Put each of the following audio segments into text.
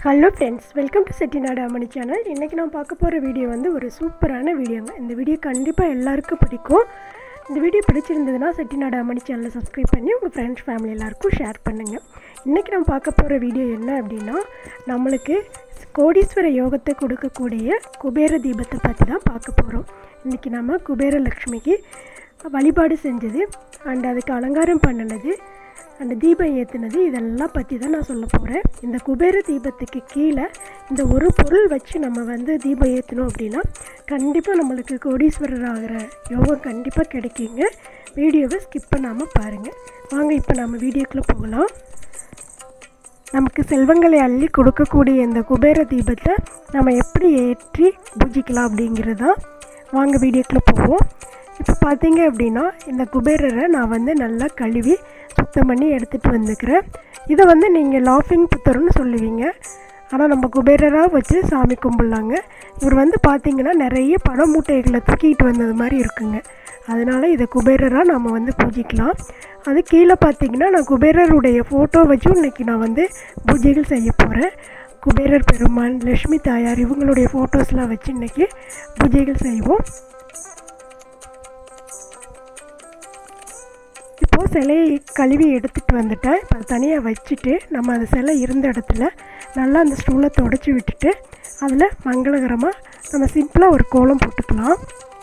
hello friends welcome to Chettinad Ammani channel இன்றைக்கி நான் பார்க்க போகிற வீடியோ வந்து ஒரு சூப்பரான வீடியோங்க இந்த வீடியோ கண்டிப்பாக எல்லாருக்கும் பிடிக்கும் இந்த வீடியோ பிடிச்சிருந்ததுன்னா செட்டிநாடு அம்மணி சேனலை சப்ஸ்கிரைப் பண்ணி உங்கள் ஃப்ரெண்ட்ஸ் ஃபேமிலி எல்லாருக்கும் ஷேர் பண்ணுங்கள் இன்றைக்கி நான் பார்க்க போகிற வீடியோ என்ன அப்படின்னா நம்மளுக்கு கோடீஸ்வர யோகத்தை கொடுக்கக்கூடிய குபேர தீபத்தை பற்றி தான் பார்க்க போகிறோம் இன்றைக்கி நம்ம குபேர லக்ஷ்மிக்கு வழிபாடு செஞ்சது அண்ட் அதுக்கு அலங்காரம் பண்ணினது அந்த தீபம் ஏற்றுனது இதெல்லாம் பற்றி தான் நான் சொல்ல போகிறேன் இந்த குபேர தீபத்துக்கு கீழே இந்த ஒரு பொருள் வச்சு நம்ம வந்து தீபம் ஏற்றணும் அப்படின்னா கண்டிப்பாக நம்மளுக்கு கோடீஸ்வரர் ஆகிற யோகம் கண்டிப்பாக கிடைக்குங்க வீடியோவை ஸ்கிப் பண்ணாமல் பாருங்கள் வாங்க இப்போ நம்ம வீடியோக்குள்ளே போகலாம் நமக்கு செல்வங்களை அள்ளி கொடுக்கக்கூடிய இந்த குபேர தீபத்தை நம்ம எப்படி ஏற்றி பூஜிக்கலாம் அப்படிங்கிறது தான் வாங்க வீடியோக்குள்ளே போவோம் இப்போ பார்த்தீங்க அப்படின்னா இந்த குபேரரை நான் வந்து நல்லா கழுவி சுத்தம் பண்ணி எடுத்துகிட்டு வந்துக்கிறேன் இதை வந்து நீங்கள் லாஃபிங் புத்தர்னு சொல்லுவீங்க ஆனால் நம்ம குபேரராக வச்சு சாமி கும்பிட்லாங்க இவர் வந்து பார்த்திங்கன்னா நிறைய பண மூட்டைகளை தூக்கிட்டு வந்தது மாதிரி இருக்குங்க அதனால் இதை குபேரராக நம்ம வந்து பூஜிக்கலாம் அது கீழே பார்த்தீங்கன்னா நான் குபேரருடைய ஃபோட்டோ வச்சும் இன்றைக்கி நான் வந்து பூஜைகள் செய்ய போகிறேன் குபேரர் பெருமாள் லக்ஷ்மி தாயார் இவங்களுடைய ஃபோட்டோஸ்லாம் வச்சு இன்றைக்கி பூஜைகள் செய்வோம் இப்போது சிலையை கழுவி எடுத்துகிட்டு வந்துட்டேன் இப்போ தனியாக வச்சுட்டு நம்ம அந்த சிலை இருந்த இடத்துல நல்லா அந்த ஸ்டூலை தொடச்சி விட்டுட்டு அதில் மங்களகரமாக நம்ம சிம்பிளாக ஒரு கோலம் போட்டுக்கலாம்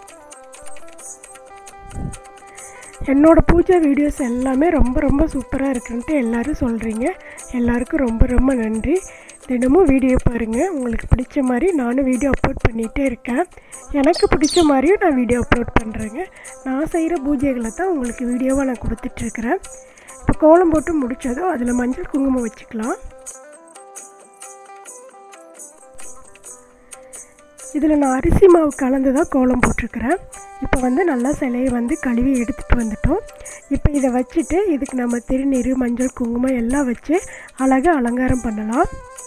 என்னோடய பூஜை வீடியோஸ் எல்லாமே ரொம்ப ரொம்ப சூப்பராக இருக்குன்ட்டு எல்லோரும் சொல்கிறீங்க எல்லாருக்கும் ரொம்ப ரொம்ப நன்றி தினமும் வீடியோ பாருங்கள் உங்களுக்கு பிடிச்ச மாதிரி நானும் வீடியோ அப்லோட் பண்ணிகிட்டே இருக்கேன் எனக்கு பிடிச்ச மாதிரியும் நான் வீடியோ அப்லோட் பண்ணுறேங்க நான் செய்கிற பூஜைகளை தான் உங்களுக்கு வீடியோவாக நான் கொடுத்துட்ருக்குறேன் இப்போ கோலம் போட்டு முடித்ததும் அதில் மஞ்சள் குங்குமம் வச்சுக்கலாம் இதில் நான் அரிசி மாவு கலந்து தான் கோலம் போட்டிருக்கிறேன் இப்போ வந்து நல்லா சிலையை வந்து கழுவி எடுத்துகிட்டு வந்துட்டோம் இப்போ இதை வச்சுட்டு இதுக்கு நம்ம திருநீர் மஞ்சள் குங்குமம் எல்லாம் வச்சு அழகாக அலங்காரம் பண்ணலாம்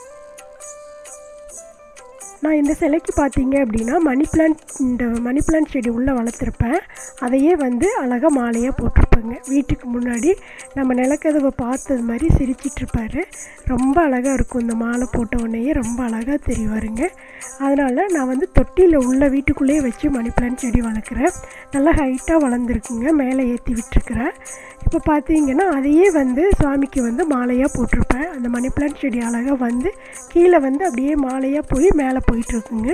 நான் இந்த சிலைக்கு பார்த்தீங்க அப்படின்னா மணி பிளான்ட் இந்த மணி பிளான்ட் செடி உள்ளே வளர்த்துருப்பேன் அதையே வந்து அழகாக மாலையாக போட்டிருப்பேங்க வீட்டுக்கு முன்னாடி நம்ம நிலக்கதவை பார்த்தது மாதிரி சிரிச்சிட்ருப்பார் ரொம்ப அழகாக இருக்கும் இந்த மாலை போட்ட உடனேயே ரொம்ப அழகாக தெரிவாருங்க அதனால் நான் வந்து தொட்டியில் உள்ள வீட்டுக்குள்ளேயே வச்சு மணி பிளான்ட் செடி வளர்க்குறேன் நல்லா ஹைட்டாக வளர்ந்துருக்குங்க மேலே ஏற்றி விட்டுருக்குறேன் இப்போ பார்த்தீங்கன்னா அதையே வந்து சாமிக்கு வந்து மாலையாக போட்டிருப்பேன் அந்த மணி பிளான்ட் செடி அழகாக வந்து கீழே வந்து அப்படியே மாலையாக போய் மேலே போயிட்டுருக்குங்க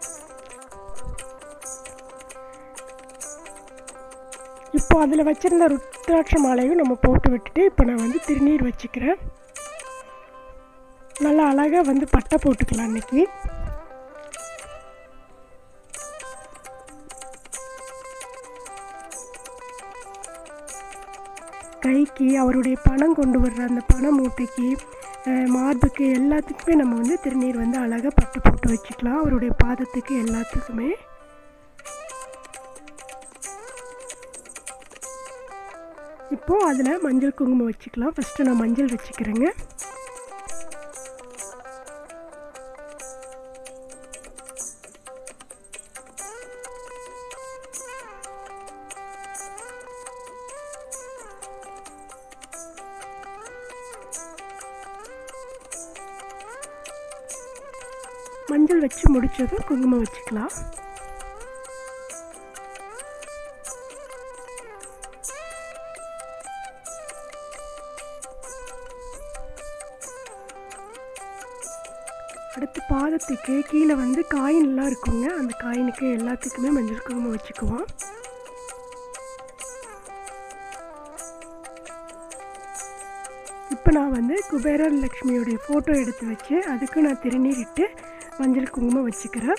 இப்போ அதில் வச்சுருந்த ருத்ராட்ச மாலையும் நம்ம போட்டு விட்டுட்டு இப்போ நான் வந்து திருநீர் வச்சுக்கிறேன் நல்லா அழகாக வந்து பட்டை போட்டுக்கலாம் அன்றைக்கி கைக்கு அவருடைய பணம் கொண்டு வர்ற அந்த பண மூட்டைக்கு மார்புக்கு எல்லாத்துக்குமே நம்ம வந்து திருநீர் வந்து அழகாக பட்டு போட்டு வச்சுக்கலாம் அவருடைய பாதத்துக்கு எல்லாத்துக்குமே இப்போது அதில் மஞ்சள் குங்குமம் வச்சுக்கலாம் ஃபஸ்ட்டு நான் மஞ்சள் வச்சுக்கிறேங்க மஞ்சள் வச்சு முடித்ததும் குங்குமம் வச்சுக்கலாம் அடுத்து பாதத்துக்கு கீழே வந்து காயின்லாம் இருக்குங்க அந்த காயினுக்கு எல்லாத்துக்குமே மஞ்சள் குங்குமம் வச்சுக்குவோம் இப்போ நான் வந்து குபேரர் லக்ஷ்மியோடைய ஃபோட்டோ எடுத்து வச்சு அதுக்கு நான் திருநீர் இட்டு மஞ்சள் குங்குமம் வச்சுக்கிறேன்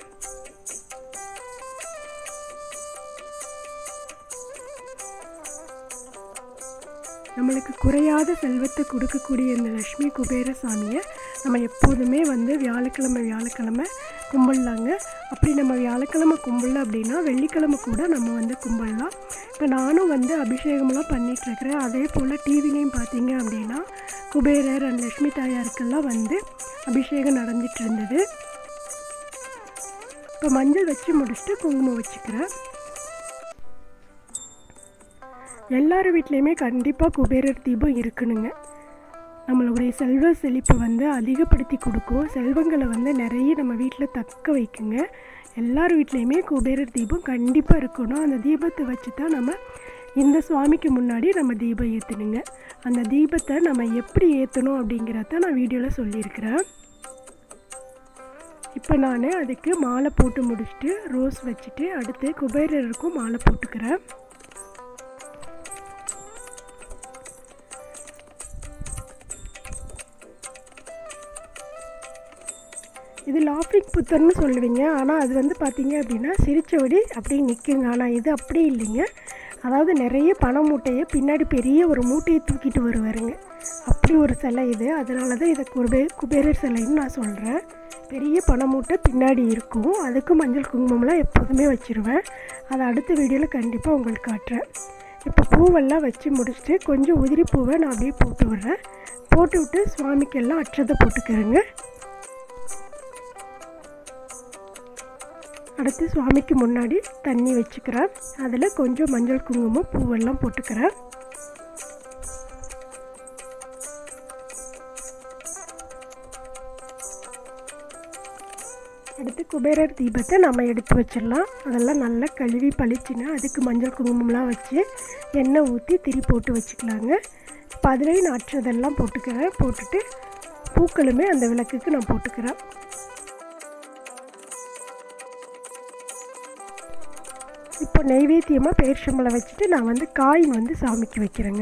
நம்மளுக்கு குறையாத செல்வத்தை கொடுக்கக்கூடிய இந்த லக்ஷ்மி குபேர சாமியை நம்ம எப்போதுமே வந்து வியாழக்கிழமை வியாழக்கிழமை கும்பிடலாங்க அப்படி நம்ம வியாழக்கிழமை கும்பிடல அப்படின்னா வெள்ளிக்கிழமை கூட நம்ம வந்து கும்பிடலாம் இப்போ நானும் வந்து அபிஷேகம்லாம் பண்ணிகிட்ருக்கிறேன் அதே போல் டிவிலையும் பார்த்தீங்க அப்படின்னா குபேரர் அண்ட் லக்ஷ்மி தாயாருக்கெல்லாம் வந்து அபிஷேகம் நடந்துட்டு இருந்தது இப்போ மஞ்சள் வச்சு முடிச்சுட்டு குங்குமம் வச்சுக்கிறேன் எல்லார் வீட்லேயுமே கண்டிப்பாக குபேரர் தீபம் இருக்கணுங்க நம்மளுடைய செல்வ செழிப்பை வந்து அதிகப்படுத்தி கொடுக்கும் செல்வங்களை வந்து நிறைய நம்ம வீட்டில் தக்க வைக்குங்க எல்லார் வீட்லேயுமே குபேரர் தீபம் கண்டிப்பாக இருக்கணும் அந்த தீபத்தை வச்சு தான் நம்ம இந்த சுவாமிக்கு முன்னாடி நம்ம தீபம் ஏற்றணுங்க அந்த தீபத்தை நம்ம எப்படி ஏற்றணும் அப்படிங்கிறத நான் வீடியோவில் சொல்லியிருக்கிறேன் இப்போ நான் அதுக்கு மாலை போட்டு முடிச்சுட்டு ரோஸ் வச்சுட்டு அடுத்து குபேரருக்கும் மாலை போட்டுக்கிறேன் இது லாஃபிக் புத்தர்னு சொல்லுவீங்க ஆனால் அது வந்து பார்த்தீங்க அப்படின்னா சிரிச்சபடி அப்படியே நிற்குங்க ஆனால் இது அப்படி இல்லைங்க அதாவது நிறைய பண மூட்டையை பின்னாடி பெரிய ஒரு மூட்டையை தூக்கிட்டு வருவாருங்க அப்படி ஒரு சிலை இது அதனால தான் இதை குபே குபேரர் சிலைன்னு நான் சொல்கிறேன் பெரிய பண மூட்டை பின்னாடி இருக்கும் அதுக்கு மஞ்சள் குங்குமம்லாம் எப்போதுமே வச்சுருவேன் அதை அடுத்த வீடியோவில் கண்டிப்பாக உங்களுக்கு காட்டுறேன் இப்போ பூவெல்லாம் வச்சு முடிச்சுட்டு கொஞ்சம் உதிரி பூவை நான் அப்படியே போட்டு விடுறேன் போட்டு விட்டு சுவாமிக்கெல்லாம் அற்றதை போட்டுக்கிறேங்க அடுத்து சுவாமிக்கு முன்னாடி தண்ணி வச்சுக்கிறேன் அதில் கொஞ்சம் மஞ்சள் குங்குமம் பூவெல்லாம் போட்டுக்கிறேன் அடுத்து குபேரர் தீபத்தை நம்ம எடுத்து வச்சிடலாம் அதெல்லாம் நல்லா கழுவி பளிச்சுன்னா அதுக்கு மஞ்சள் குங்குமம்லாம் வச்சு எண்ணெய் ஊற்றி திரி போட்டு வச்சுக்கலாங்க இப்போ அதுலேயும் நான் அற்றதெல்லாம் போட்டுக்கிறேன் போட்டுட்டு பூக்களுமே அந்த விளக்குக்கு நான் போட்டுக்கிறேன் இப்போ நெய்வேத்தியமாக பேர்ச்சம்பளம் வச்சுட்டு நான் வந்து காயின் வந்து சாமிக்கு வைக்கிறேங்க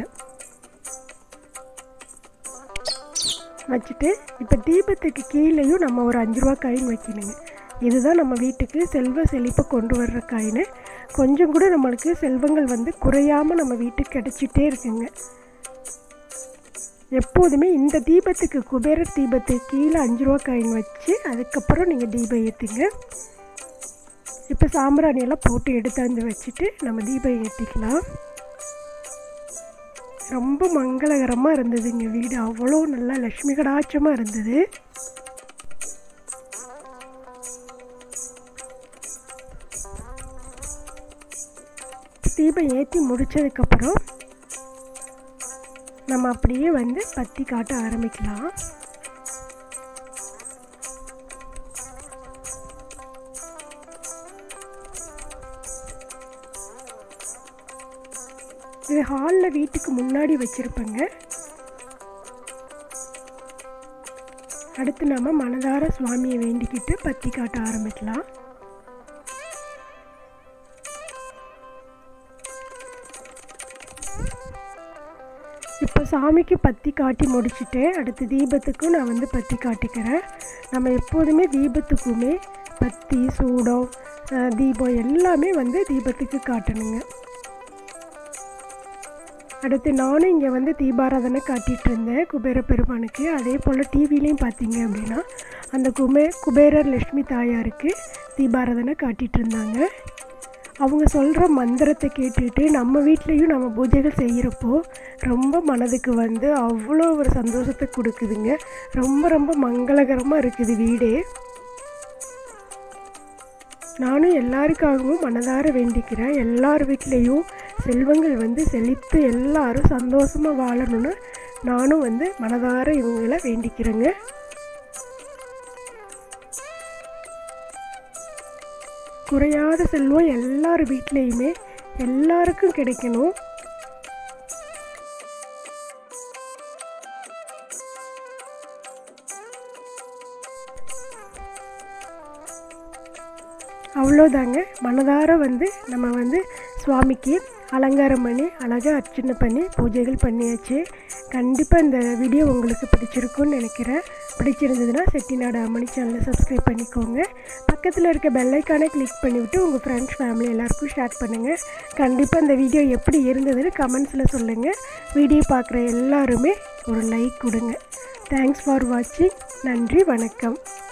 வச்சுட்டு இப்போ தீபத்துக்கு கீழேயும் நம்ம ஒரு அஞ்சு ரூபா காயின் வைக்கணுங்க இதுதான் நம்ம வீட்டுக்கு செல்வ செழிப்பை கொண்டு வர்ற காயின் கொஞ்சம் கூட நம்மளுக்கு செல்வங்கள் வந்து குறையாமல் நம்ம வீட்டுக்கு கிடச்சிட்டே இருக்குங்க எப்போதுமே இந்த தீபத்துக்கு குபேரர் தீபத்துக்கு கீழே அஞ்சு ரூபா காயின் வச்சு அதுக்கப்புறம் நீங்கள் தீபம் ஏற்றுங்க இப்போ சாம்பிராணி எல்லாம் போட்டு எடுத்தாந்து வச்சுட்டு நம்ம தீபம் ஏற்றிக்கலாம் ரொம்ப மங்களகரமாக இருந்ததுங்க வீடு அவ்வளோ நல்லா லக்ஷ்மி கடாட்சமாக இருந்தது தீபம் ஏற்றி முடித்ததுக்கப்புறம் நம்ம அப்படியே வந்து பத்தி காட்ட ஆரம்பிக்கலாம் இது ஹாலில் வீட்டுக்கு முன்னாடி வச்சுருப்பேங்க அடுத்து நம்ம மனதார சுவாமியை வேண்டிக்கிட்டு பத்தி காட்ட ஆரம்பிக்கலாம் இப்போ சாமிக்கு பத்தி காட்டி முடிச்சுட்டு அடுத்து தீபத்துக்கும் நான் வந்து பத்தி காட்டிக்கிறேன் நம்ம எப்போதுமே தீபத்துக்குமே பத்தி சூடம் அஹ், தீபம் எல்லாமே வந்து தீபத்துக்கு காட்டணுங்க அடுத்து நானும் இங்கே வந்து தீபாராதனை காட்டிகிட்டு இருந்தேன் குபேர பெருமானுக்கு அதே போல் டிவிலையும் பார்த்தீங்க அப்படின்னா அந்த குபே குபேரர் லக்ஷ்மி தாயாருக்கு தீபாராதனை காட்டிகிட்டு இருந்தாங்க அவங்க சொல்கிற மந்திரத்தை கேட்டுட்டு நம்ம வீட்லேயும் நம்ம பூஜைகள் செய்கிறப்போ ரொம்ப மனதுக்கு வந்து அவ்வளோ ஒரு சந்தோஷத்தை கொடுக்குதுங்க ரொம்ப ரொம்ப மங்களகரமாக இருக்குது வீடே நானும் எல்லாருக்காகவும் மனதார வேண்டிக்கிறேன் எல்லார் வீட்லேயும் செல்வங்கள் வந்து செழித்து எல்லாரும் சந்தோஷமாக வாழணும்னு நானும் வந்து மனதார இவங்களை வேண்டிக்கிறேங்க குறையாத செல்வம் எல்லார் வீட்லேயுமே எல்லாருக்கும் கிடைக்கணும் அவ்வளோதாங்க மனதார வந்து நம்ம வந்து சுவாமிக்கு அலங்காரம் பண்ணி அழகாக அர்ச்சனை பண்ணி பூஜைகள் பண்ணியாச்சு கண்டிப்பாக இந்த வீடியோ உங்களுக்கு பிடிச்சிருக்குன்னு நினைக்கிறேன் பிடிச்சிருந்ததுன்னா செட்டிநாடு அம்மணி சேனலை சப்ஸ்கிரைப் பண்ணிக்கோங்க பக்கத்தில் இருக்க பெல்லைக்கானை கிளிக் பண்ணிவிட்டு உங்கள் ஃப்ரெண்ட்ஸ் ஃபேமிலி எல்லாருக்கும் ஷேர் பண்ணுங்கள் கண்டிப்பாக இந்த வீடியோ எப்படி இருந்ததுன்னு கமெண்ட்ஸில் சொல்லுங்கள் வீடியோ பார்க்குற எல்லாருமே ஒரு லைக் கொடுங்க தேங்க்ஸ் ஃபார் வாட்சிங் நன்றி வணக்கம்